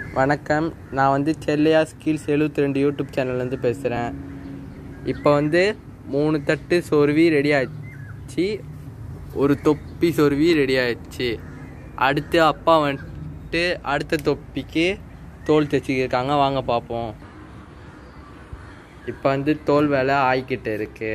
வணக்கம் நான் வந்து செல்லையா ஸ்கில்ஸ் எழுபத்தி ரெண்டு யூடியூப் சேனல்லேருந்து பேசுகிறேன் இப்போ வந்து மூணு தட்டு சொருவி ரெடி ஆயிடுச்சு ஒரு தொப்பி சொருவி ரெடி ஆயிடுச்சு அடுத்து அப்பா வந்துட்டு அடுத்த தொப்பிக்கு தோல் தைச்சிக்கிருக்காங்க வாங்க பார்ப்போம் இப்போ வந்து தோல் வேலை ஆயிக்கிட்டு இருக்கு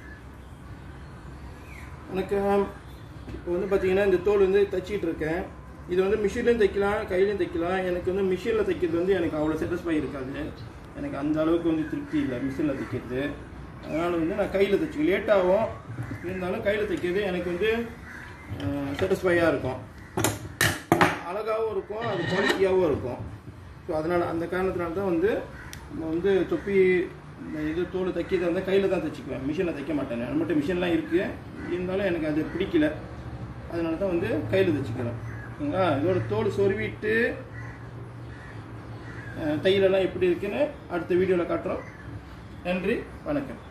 வணக்கம் இப்போ வந்து பார்த்தீங்கன்னா இந்த தோல் வந்து தைச்சிட்டு இருக்கேன் இது வந்து மிஷின்லையும் தைக்கலாம் கையிலையும் தைக்கலாம் எனக்கு வந்து மிஷினில் தைக்கிறது வந்து எனக்கு அவ்வளோ சாட்டிஸ்ஃபை இருக்காது எனக்கு அந்த அளவுக்கு வந்து திருப்தி இல்லை மிஷினில் தைக்கிறது அதனால் வந்து நான் கையில் தைச்சி லேட் ஆகும் இருந்தாலும் கையில் தைக்கிறது எனக்கு வந்து சாட்டிஸ்ஃபையாக இருக்கும் அழகாகவும் இருக்கும் அது குவாலிட்டியாகவும் இருக்கும் ஸோ அதனால் அந்த காரணத்தினால தான் வந்து நம்ம வந்து தொப்பி இந்த இது தோல் தைக்கிறது வந்து கையில் தான் தைச்சிக்குவேன் மிஷினில் தைக்க மாட்டேன் நம்மகிட்ட மிஷின்லாம் இருக்குது இருந்தாலும் எனக்கு அது பிடிக்கல அதனால தான் வந்து கையில் தைச்சிக்கிறேன் ஓகேங்களா இதோட தோல் சொருவிட்டு அஹ், தையலெல்லாம் எப்படி இருக்குன்னு அடுத்த வீடியோவில் காட்டுறோம் நன்றி வணக்கம்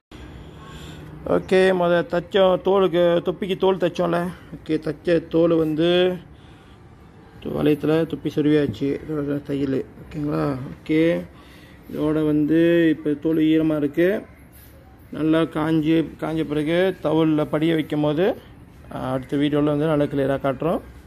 ஓகே முத தைச்சோம் தோலுக்கு தொப்பிக்கு தோல் தைச்சோம்ல ஓகே தைச்ச தோல் வந்து வளையத்தில் தொப்பி சொருவியாச்சு இதோட தையல் ஓகேங்களா ஓகே இதோட வந்து இப்போ தோல் ஈரமாக இருக்குது நல்லா காஞ்சி காஞ்ச பிறகு தவுலில் படிய வைக்கும் போது அஹ், அடுத்த வீடியோவில் வந்து நல்லா கிளியராக காட்டுறோம்